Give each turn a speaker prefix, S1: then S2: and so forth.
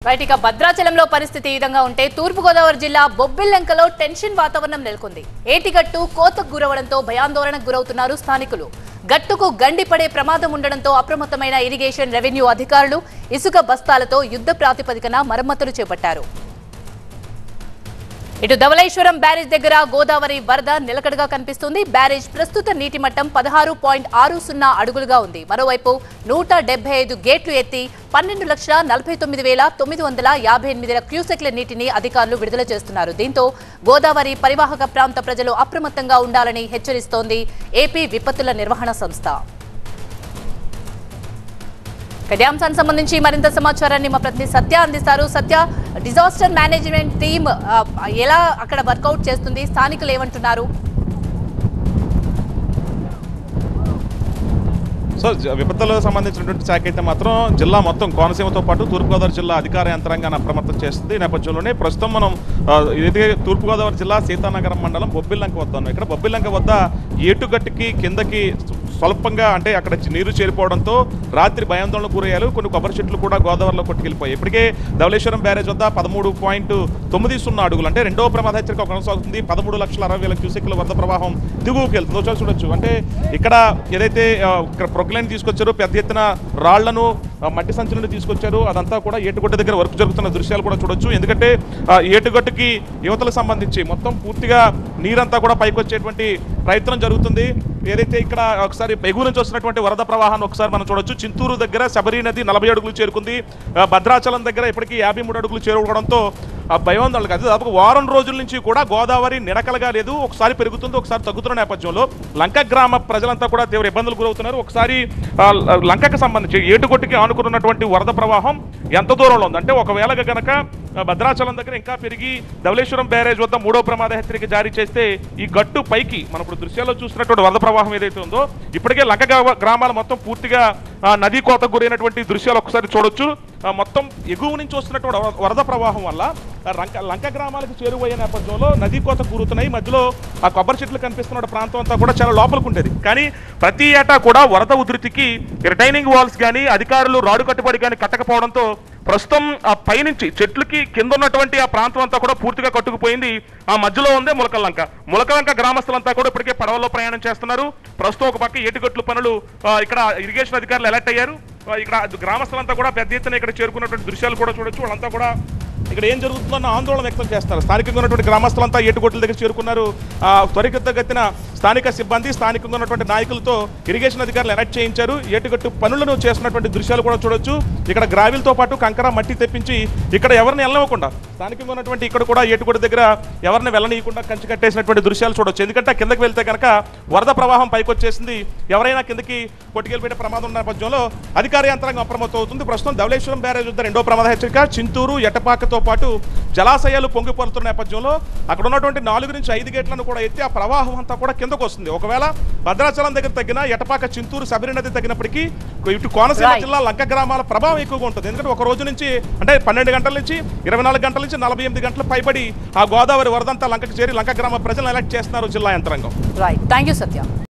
S1: Right ఇక భద్రాచలంలో పరిస్థితి ఈ విధంగా ఉంటే తూర్పుగోదావరి జిల్లా బొబ్బిల్లెంకలో టెన్షన్ వాతావరణం నెలకొంది ఏటిగట్టు కోతకు గురవడంతో భయాందోళనకు గురవుతున్నారు స్థానికులు గట్టుకు గండి పడే ప్రమాదం ఉండడంతో అప్రమత్తమైన ఇరిగేషన్ రెవెన్యూ అధికారులు ఇసుక బస్తాలతో యుద్ధ ప్రాతిపదికన మరమ్మతులు చేపట్టారు ఇటు ధవళేశ్వరం బ్యారేజ్ దగ్గర గోదావరి వరద నిలకడగా కనిపిస్తుంది బ్యారేజ్ ప్రస్తుత నీటి మట్టం పదహారు పాయింట్ ఆరు సున్నా అడుగులుగా ఉంది మరోవైపు నూట డెబ్బై ఐదు గేట్లు ఎత్తి పన్నెండు లక్షల నలభై తొమ్మిది వేల తొమ్మిది వందల యాభై ఎనిమిది క్యూసెక్ల నీటిని అధికారులు విడుదల చేస్తున్నారు దీంతో గోదావరి పరివాహక ప్రాంత ప్రజలు అప్రమత్తంగా ఉండాలని హెచ్చరిస్తోంది ఏపీ విపత్తుల నిర్వహణ సంస్థ ఇదే అంశానికి సంబంధించి మరింత సమాచారాన్ని మా ప్రతినిధి సత్య అందిస్తారు సత్య డిజాస్టర్ మేనేజ్మెంట్ టీమ్ ఆ, ఎలా అక్కడ వర్కౌట్ చేస్తుంది స్థానికులు ఏమంటున్నారు
S2: సో జ- విపత్తులకు సంబంధించినటువంటి శాఖ అయితే మాత్రం జిల్లా మొత్తం కోనసీమతో పాటు తూర్పుగోదావరి జిల్లా అధికార యంత్రాంగాన్ని అప్రమత్తం చేస్తుంది ఈ నేపథ్యంలోనే ప్రస్తుతం మనం ఆ, ఇదే తూర్పుగోదావరి జిల్లా సీతానగరం మండలం బొబ్బిల్లంక వద్ద ఉన్నాం ఇక్కడ బొబ్బిల్లంక వద్ద ఏటుగట్టుకి కిందకి స్వల్పంగా అంటే అక్కడ చి- నీరు చేరిపోవడంతో రాత్రి భయాందోళనకు గురయ్యారు కొన్ని కొబ్బరి చెట్లు కూడా గోదావరిలో కొట్టుకెళ్ళిపోయాయి ఇప్పటికే ధవళేశ్వరం బ్యారేజ్ వద్ద పదమూడు పాయింట్ తొమ్మిది సున్నా అడుగులు అంటే రెండో ప్రమాద హెచ్చరిక కొనసాగుతుంది పదమూడు లక్షల అరవై వేల క్యూసెక్ల వరద ప్రవాహం దిగువకి వెళ్తుంది ఒకసారి చూడొచ్చు అంటే ఇక్కడ ఏదైతే ఆ, ఇక్కడ ప్రొక్లైన్ తీసుకొచ్చారో పెద్ద ఎత్తున రాళ్లను ఆ, మట్టి సంచులను తీసుకొచ్చారు అదంతా కూడా ఏటుగొట్ట దగ్గర వర్క్ జరుగుతున్న దృశ్యాలు కూడా చూడొచ్చు ఎందుకంటే ఆ, ఏటుగట్టుకి యువతలకు సంబంధించి మొత్తం పూర్తిగా నీరంతా కూడా పైకి వచ్చేటువంటి ప్రయత్నం జరుగుతుంది ఏదైతే ఇక్కడ ఒకసారి ఎగువ నుంచి వస్తున్నటువంటి వరద ప్రవాహాన్ని ఒకసారి మనం చూడొచ్చు చింతూరు దగ్గర శబరి నది నలభై అడుగులు చేరుకుంది ఆ, భద్రాచలం దగ్గర ఇప్పటికీ యాభై మూడు అడుగులు చేరుకోవడంతో ఆ భయోందనలు కాదు దాదాపు వారం రోజుల నుంచి కూడా గోదావరి నిడకలగా లేదు ఒకసారి పెరుగుతుంది ఒకసారి తగ్గుతున్న నేపథ్యంలో లంక గ్రామ ప్రజలంతా కూడా తీవ్ర ఇబ్బందులు గురవుతున్నారు ఒకసారి ఆ, ల- లంకకు సంబంధించి ఏటుగొట్టుకి ఆనుకున్నటువంటి వరద ప్రవాహం ఎంత దూరంలో ఉంది అంటే ఒకవేళ గనక ఆ, భద్రాచలం దగ్గర ఇంకా పెరిగి ధవళేశ్వరం బ్యారేజ్ వద్ద మూడో ప్రమాద హెచ్చరిక జారీ చేస్తే ఈ గట్టు పైకి మనం ఇప్పుడు దృశ్యాల్లో చూస్తున్నటువంటి వరద ప్రవాహం ఏదైతే ఉందో ఇప్పటికే లంక గ్రామ- గ్రామాలు మొత్తం పూర్తిగా ఆ, నదీ కోతకు గురైనటువంటి దృశ్యాలు ఒకసారి చూడొచ్చు ఆ, మొత్తం ఎగువ నుంచి వస్తున్నటువంటి వర- వరద ప్రవాహం వల్ల ఆ లంక లంక గ్రామాలకు చేరువయ్యే నేపథ్యంలో నదీ కోత కూరుతున్నాయి మధ్యలో ఆ కొబ్బరి చెట్లు కనిపిస్తున్న ప్రాంతం అంతా కూడా చాలా లోపలికి ఉండేది కానీ ప్రతి ఏటా కూడా వరద ఉధృతికి రిటైనింగ్ వాల్స్ కానీ అధికారులు రాడు కట్టుబడి కానీ కట్టకపోవడంతో ప్రస్తుతం ఆ పైనుంచి చెట్లకి కింద ఉన్నటువంటి ఆ ప్రాంతం అంతా కూడా పూర్తిగా కట్టుకుపోయింది ఆ మధ్యలో ఉందే ములకలంక ములకలంక గ్రామస్తులంతా కూడా ఇప్పటికే పడవల్లో ప్రయాణం చేస్తున్నారు ప్రస్తుతం ఒక పక్క ఏటుగట్లు పనులు ఆ, ఇక్కడ ఇరిగేషన్ అధికారులు అలర్ట్ అయ్యారు ఆ, ఇక్కడ గ్రామస్తులంతా కూడా పెద్ద ఎత్తున ఇక్కడ చేరుకున్నటువంటి దృశ్యాలు కూడా చూడొచ్చు వాళ్ళంతా కూడా ఇక్కడ ఏం జరుగుతుందన్న ఆందోళన వ్యక్తం చేస్తారు స్థానికంగా ఉన్నటువంటి గ్రామస్తులంతా ఏటుగొట్ల దగ్గర చేరుకున్నారు ఆ, త్వరితగతిన స్థానిక సిబ్బంది స్థానికంగా ఉన్నటువంటి నాయకులతో ఇరిగేషన్ అధికారులు అలర్ట్ చేయించారు ఏటుగట్టు పనులను చేస్తున్నటువంటి దృశ్యాలు కూడా చూడొచ్చు ఇక్కడ గ్రావిల్తో పాటు కంకర మట్టి తెప్పించి ఇక్కడ ఎవరిని వెళ్ళనివ్వకుండా స్థానికంగా ఉన్నటువంటి ఇక్కడ కూడా ఏటుగొట్టు దగ్గర ఎవరిని వెళ్ళనీయకుండా కంచి కట్టేసినటువంటి దృశ్యాలు చూడొచ్చు ఎందుకంటే ఆ కిందకి వెళ్తే కనుక వరద ప్రవాహం పైకి వచ్చేసింది ఎవరైనా కిందకి కొట్టుకెళ్ళిపోయే ప్రమాదం ఉన్న నేపథ్యంలో అధికార యంత్రాంగం అప్రమత్తం అవుతుంది ప్రస్తుతం ధవళేశ్వరం బ్యారేజ్ వద్ద రెండో ప్రమాద హెచ్చరిక చింతూరు ఎట్టపాకతో పాటు జలాశయాలు పొంగిపోతున్న నేపథ్యంలో అక్కడ ఉన్నటువంటి నాలుగు నుంచి ఐదు గేట్లను కూడా ఎత్తి ఆ ప్రవాహం అంతా కూడా కిందకు వస్తుంది ఒకవేళ భద్రాచలం దగ్గర తగ్గిన ఎటపాక చింతూరు శబరి నది తగ్గినప్పటికీ ఇటు కోనసీమ
S1: Right.
S2: జిల్లా లంక గ్రామాల ప్రభావం ఎక్కువగా ఉంటుంది ఎందుకంటే ఒక రోజు నుంచి అంటే పన్నెండు గంటల నుంచి ఇరవై నాలుగు గంటల నుంచి నలభై ఎనిమిది గంటల పైబడి ఆ గోదావరి వరదంతా లంకకు చేరి లంక గ్రామ ప్రజలను ఎలక్ట్ చేస్తున్నారు జిల్లా యంత్రాంగం
S1: రైట్ థ్యాంక్ యూ సత్య